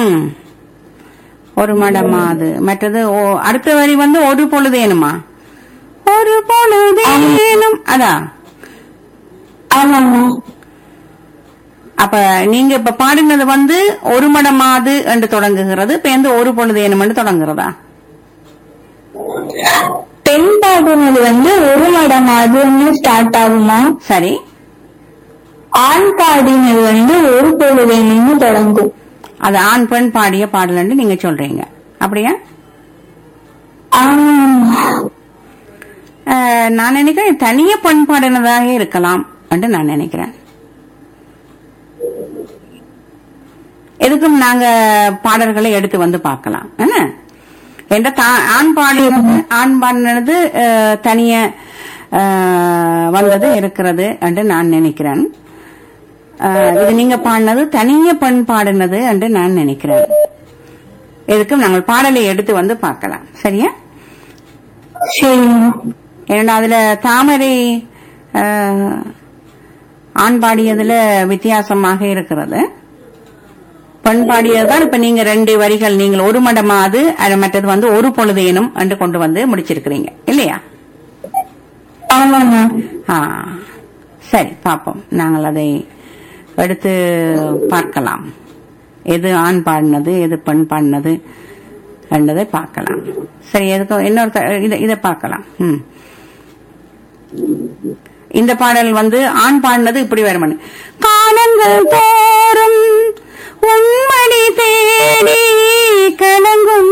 ம் ஒரு மடமாது மற்றது ஓ- அடுத்த வரி வந்து ஒரு பொழுதேனுமா ஒரு பொழுதேனும் அதா ஆமாம்மா அப்ப நீங்க இப்ப பாடினது வந்து ஒரு மடமாது என்று தொடங்குகிறது இப்ப எந்த ஒரு பொழுதேனும் என்று தொடங்குறதா பெண் பாடுனது வந்து ஒரு மடமாதுன்னு ஸ்டார்ட் ஆகுமா சரி ஆண் பாடினது வந்து ஒரு பொழுதேன்னு தொடங்கும் அது ஆண் பெண் பாடிய பாடல் நீங்க சொல்றீங்க அப்படியா ஆமா அஹ், நான் நினைக்கிறேன் தனிய பெண் பாடினதாக இருக்கலாம் என்று நான் நினைக்கிறேன் எதுக்கும் நாங்க பாடல்களை எடுத்து வந்து பார்க்கலாம் என்ன என்ற தா- ஆண் பாடினது ஆண் பாடினது அஹ், தனிய அஹ், வந்தது இருக்கிறது என்று நான் நினைக்கிறேன் அஹ், இது நீங்க பாடினது தனிய பெண் பாடினது என்று நான் நினைக்கிறேன் எதுக்கும் நாங்கள் பாடலை எடுத்து வந்து பார்க்கலாம் சரியா சரிம்மா ஏன்னா அதுல தாமரை அஹ், ஆண் பாடியதுல வித்தியாசமாக இருக்கிறது பெண் பாடியதுதான் இப்ப நீங்க ரெண்டு வரிகள் நீங்கள் ஒரு மடமாது அது மற்றது வந்து ஒரு பொழுதேனும் என்று கொண்டு வந்து முடிச்சிருக்கிறீங்க இல்லையா ஆமாம்மா ஆ சரி பார்ப்போம் நாங்கள் அதை எடுத்து பார்க்கலாம் எது ஆண் பாடினது எது பெண் பாடினது என்றதை பார்க்கலாம் சரி எதுக்கும் இன்னொரு த- இதை இதை பார்க்கலாம் ம் இந்த பாடல் வந்து ஆண் பாடினது இப்படி வருமன் காலங்கள் தோறும் உண்மணி தேடி கலங்கும்